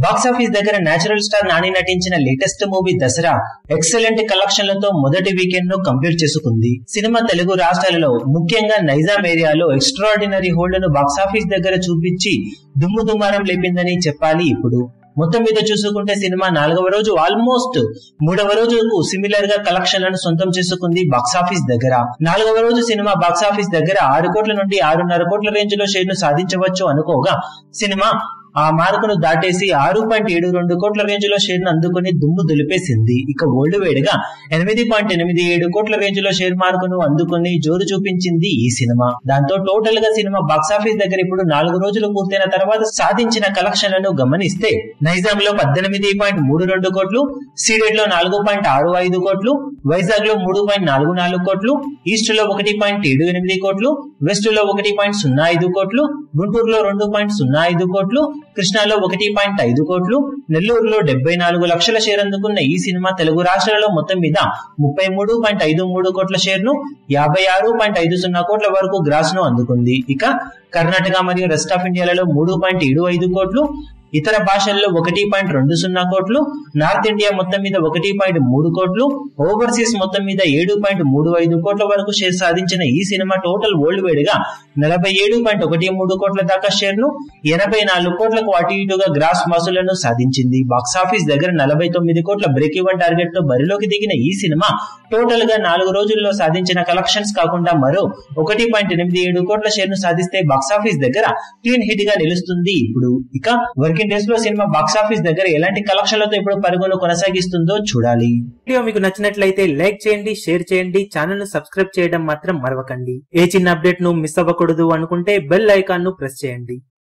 box office దగ్గర natural star Nani నటించిన latest movie Dasara excellent కలెక్షన్లతో మొదటి వీకెండ్ ను కంప్లీట్ చేసుకుంది సినిమా తెలుగు రాష్ట్రాలలో ముఖ్యంగా నైజాం ఏరియాలో ఎక్స్ట్రాడినరీ హోల్డ్ ను బాక్సాఫీస్ దగ్గర చూపించి దుమ్ము దుమారం లేపిందని చెప్పాలి ఇప్పుడు మొత్తం మీద చూసుకుంటే సినిమా నాలుగవ రోజు ఆల్మోస్ట్ మూడవ రోజుకు సిమిలర్ గా కలెక్షన్లను సొంతం చేసుకుంది బాక్సాఫీస్ దగ్గర నాలుగవ రోజు సినిమా బాక్సాఫీస్ దగ్గర ఆరు కోట్ల నుండి ఆరున్నర కోట్ల రేంజ్ లో షేర్ ను సాధించవచ్చు అనుకోగా సినిమా ఆ మార్కును దాటేసి ఆరు పాయింట్ ఏడు రెండు కోట్ల రేంజ్ లో షేర్ ను అందుకుని దుమ్ము దులిపేసింది ఇక ఓల్డ్ వేడిగా ఎనిమిది పాయింట్ ఎనిమిది ఏడు కోట్ల రేంజ్ లో షేర్ మార్కును అందుకుని జోరు చూపించింది ఈ సినిమా దాంతో టోటల్ గా సినిమా బాక్సాఫీస్ దగ్గర ఇప్పుడు నాలుగు రోజులు పూర్తయిన తర్వాత సాధించిన కలెక్షన్లను గమనిస్తే నైజాం లో పద్దెనిమిది పాయింట్ మూడు రెండు కోట్లు సీడెడ్ లో నాలుగు పాయింట్ ఆరు ఐదు కోట్లు వైజాగ్ లో మూడు పాయింట్ నాలుగు నాలుగు కోట్లు ఈస్ట్ లో ఒకటి పాయింట్ ఏడు ఎనిమిది కోట్లు వెస్ట్ లో ఒకటి పాయింట్ సున్నా ఐదు కోట్లు గుంటూరులో రెండు పాయింట్ సున్నా ఐదు కోట్లు కృష్ణాలో ఒకటి పాయింట్ ఐదు కోట్లు నెల్లూరులో డెబ్బై నాలుగు లక్షల షేర్ అందుకున్న ఈ సినిమా తెలుగు రాష్ట్రాలలో మొత్తం మీద ముప్పై మూడు పాయింట్ ఐదు మూడు కోట్ల షేర్ ను యాభై ఆరు పాయింట్ ఐదు సున్నా కోట్ల వరకు గ్రాస్ ను అందుకుంది ఇక కర్ణాటక మరియు రెస్ట్ ఆఫ్ ఇండియాలలో మూడు పాయింట్ ఏడు ఐదు కోట్లు ఇతర భాషల్లో ఒకటి పాయింట్ రెండు సున్నా కోట్లు నార్త్ ఇండియా మొత్తం మీద ఒకటి పాయింట్ మూడు కోట్లు ఓవర్సీస్ మొత్తం మీద ఏడు పాయింట్ మూడు ఐదు కోట్ల వరకు షేర్ సాధించిన ఈ సినిమా టోటల్ వరల్డ్ వైడ్ గా నలభై ఏడు పాయింట్ ఒకటి మూడు కోట్ల దాకా షేర్ ను ఎనభై నాలుగు కోట్లకు అటు ఇటుగా గ్రాస్ మసులను సాధించింది బాక్సాఫీస్ దగ్గర నలభై తొమ్మిది కోట్ల బ్రేక్ ఈవెన్ టార్గెట్ తో బరిలోకి దిగిన ఈ సినిమా టోటల్ గా నాలుగు రోజుల్లో సాధించిన కలెక్షన్స్ కాకుండా మరో ఒకటి పాయింట్ ఎనిమిది ఏడు కోట్ల షేర్ ను సాధిస్తే బాక్సాఫీస్ దగ్గర క్లీన్ హిట్ గా నిలుస్తుంది ఇప్పుడు ఇక వర్కింగ్ డేస్ లో సినిమా బాక్సాఫీస్ దగ్గర ఎలాంటి కలెక్షన్లతో ఇప్పుడు పరుగులు కొనసాగిస్తుందో చూడాలి వీడియో మీకు నచ్చినట్లయితే లైక్ చేయండి షేర్ చేయండి ఛానల్ ను సబ్స్క్రైబ్ చేయడం మాత్రం మరవకండి ఏ చిన్న అప్డేట్ ను మిస్ అవ్వకూడదు అనుకుంటే బెల్ ఐకాన్ ను ప్రెస్ చేయండి